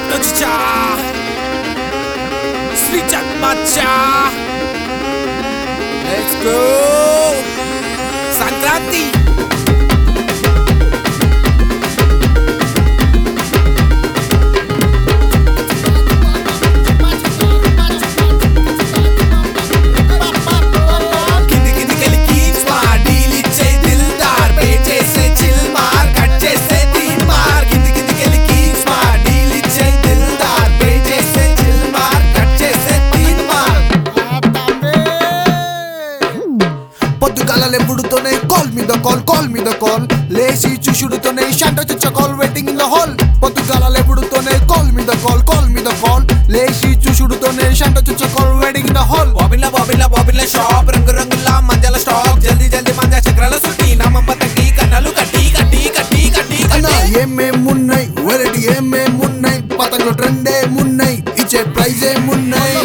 No chicha Sweet Jack Matcha Let's go Sankranti కింది కింది కలికి స్మార్ట్ డీల్ ఇచ్చే దిల్దార్ పే చేసే చిల్ మార్ కట్ చేసే తీన్ మార్ కింది కింది కలికి స్మార్ట్ డీల్ ఇచ్చే దిల్దార్ పే చేసే చిల్ మార్ కట్ చేసే తీన్ మార్ పొద్దుగాలలే పుడుతూనే కాల్ మీద కాల్ కాల్ మీద కాల్ లేచి చూసుడుతోనే షంట చుచ్చ call waiting in the hall పొద్దుగాలలే పుడుతూనే కాల్ మీద కాల్ కాల్ మీద కాల్ లేచి చూసుడుతోనే షంట చుచ్చ call waiting in the hall బాబిల్లా బాబిల్లా బాబిల్లా షాప్ రంగు రంగుల మంజల స్టాక్ జల్దీ జల్దీ మంజా చక్రాల సుట్టి నామం పతంగి కన్నలు కట్టి కట్టి కట్టి కట్టి అన్న కట్టి ఏమేమున్నాయి వెరైటీ ఏమేమున్నాయి పతంగులు ట్రెండే మున్నాయి ఇచ్చే ప్రైజ్ ఏమున్నాయి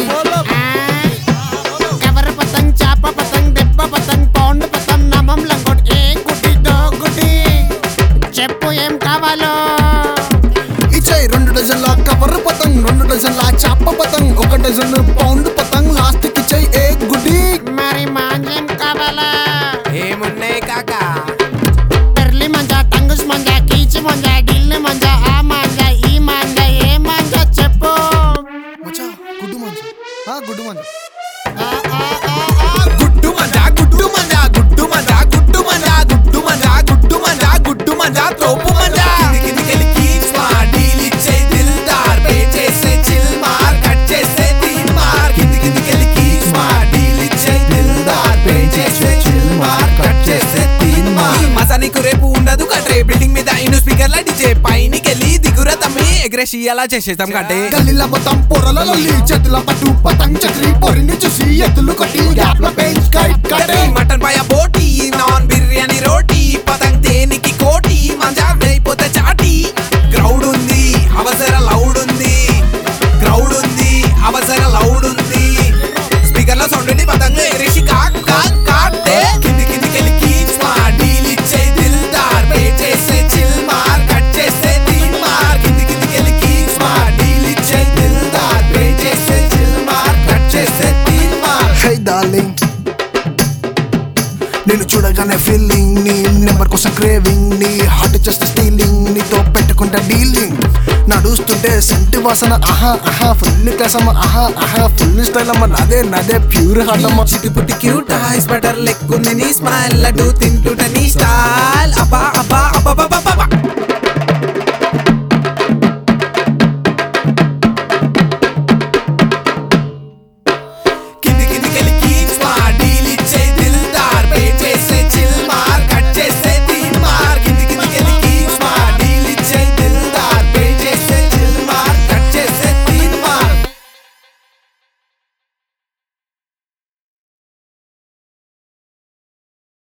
కవర్ పతంగ్ చాప పతంగ్ దెబ్బ పతంగ్ పౌండ్ పతంగ్ నమం లంగోట్ ఏ గుడ్డి దో గుడ్డి చెప్పు ఏం కావాలో ఇచ్చే రెండు డజన్ల కవర్ పతంగ్ రెండు డజన్ల చాప పతంగ్ ఒక డజన్ పౌండ్ పతంగ్ లాస్ట్ కి ఇచ్చే ఏ గుడ్డి మరి మాంజేం కావాలా ఏమున్నాయి కాకా పెర్లి మంజా టంగుస్ మంజా కీచి మంజా ఢిల్లీ మంజా ఆ మంజా ఈ మంజా ఏ మంజా చెప్పు మచ్చా గుడ్డు మంచి ఆ గుడ్డు మంచి ఆ, ఆ, ఆ, ఆ. గుడ్డు మంజా గుడ్డు మంజా గుడ్డు మంజా గుడ్డు మంజా గుడ్డు మంజా గుడ్డు మంజా గుడ్డు మంజా తోపు మంజా కింది కింది కలికి స్మార్ట్ డీల్ ఇచ్చే దిల్దార్ పే చేసే చిల్ మార్ కట్ చేసే తీన్ మార్ కింది కింది కలికి స్మార్ట్ డీల్ ఇచ్చే దిల్దార్ పే చేసే చిల్ మార్ కట్ చేసే తీన్ మార్ మసా నీకు రేపు ఉండదు కట్రే బిల్డింగ్ మీద ఇను స్పీకర్ల డిజే పైనకెళ్ళి దిగుర తమ్మి ఎగ్రెసి అలా చేసేస్తాం కట్టే గల్లీల మొత్తం పొరల లొల్లి చేతుల పట్టు పతంగ్ చక్రి పొరిని చూసి ఎత్తులు కొట్టి గ్యాప్ లో పెంచ్ కైట్ కట్టే మటన్ పాయ బోటి నాన్ బిర్యానీ రోటీ పతంగ్ దేనికి కోటి మంజా అయిపోతే చాటి క్రౌడ్ ఉంది అవసర లౌడ్ ఉంది క్రౌడ్ ఉంది అవసర లౌడ్ ఉంది స్పీకర్ లో సౌండ్ పతంగ్ ఎగిరేసి కాక్ కాక్ కాటే కింది కింది కెలికి స్మార్ట్ డీల్ ఇచ్చే దిల్దార్ పే చేసే చిల్ మార్ కట్ చేసే తీన్ మార్ కింది కింది కెలికి స్మార్ట్ డీల్ ఇచ్చే దిల్దార్ పే చేసే చిల్ మార్ కట్ చేసే తీన్ మార్ హే డార్లింగ్ నేను చూడగానే ఫీలింగ్ నీ నెంబర్ కోసం క్రేవింగ్ నీ హార్ట్ జస్ట్ స్టీలింగ్ నీతో పెట్టుకుంటా డీలింగ్ నడుస్తుంటే సెంటి వాసన ఆహా ఆహా ఫుల్ కసమ ఆహా ఆహా ఫుల్ స్టైల్ అమ్మ నాదే నాదే ప్యూర్ హార్ట్ అమ్మ చిటి పుట్టి క్యూట్ ఐస్ బటర్ లెక్కుంది నీ స్మైల్ లడ్డు తింటూ